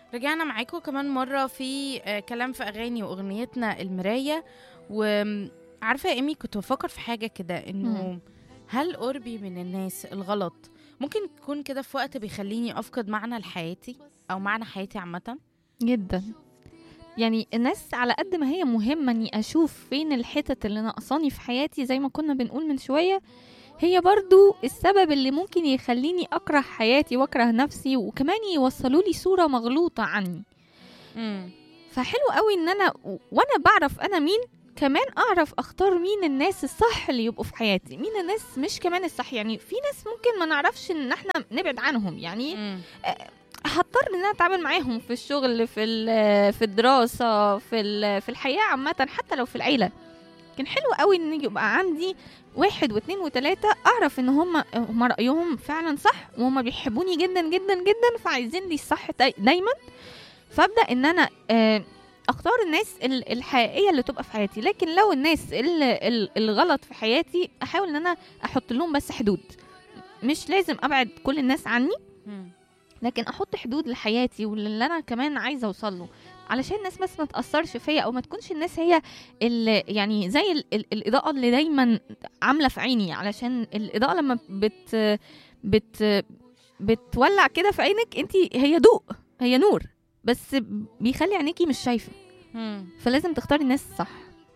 رجعنا معاكم كمان مرة في آه، كلام في أغاني وأغنيتنا المراية وعارفة يا إيمي كنت بفكر في حاجة كده إنه مم. هل قربي من الناس الغلط ممكن يكون كده في وقت بيخليني أفقد معنى لحياتي أو معنى حياتي عامة جدا يعني الناس على قد ما هي مهمة اني اشوف فين الحتت اللي ناقصاني في حياتي زي ما كنا بنقول من شوية هي برضو السبب اللي ممكن يخليني اكره حياتي واكره نفسي وكمان يوصلوا لي صورة مغلوطة عني مم. فحلو قوي ان انا وانا بعرف انا مين كمان اعرف اختار مين الناس الصح اللي يبقوا في حياتي مين الناس مش كمان الصح يعني في ناس ممكن ما نعرفش ان احنا نبعد عنهم يعني مم. هضطر ان انا اتعامل معاهم في الشغل في ال- في الدراسه في ال- في الحياه عامه حتى لو في العيله كان حلو قوي ان يبقى عندي واحد واثنين وثلاثة اعرف ان هم هم رايهم فعلا صح وهم بيحبوني جدا جدا جدا فعايزين لي الصح داي- دايما فابدا ان انا آه، اختار الناس ال- الحقيقيه اللي تبقى في حياتي لكن لو الناس ال- ال- الغلط في حياتي احاول ان انا احط لهم بس حدود مش لازم ابعد كل الناس عني مم. لكن احط حدود لحياتي واللي انا كمان عايزه اوصل له علشان الناس بس ما تاثرش فيا او ما تكونش الناس هي اللي يعني زي ال ال الاضاءه اللي دايما عامله في عيني علشان الاضاءه لما بت بت بتولع كده في عينك انت هي ضوء هي نور بس بيخلي عينيكي مش شايفه مم. فلازم تختاري الناس صح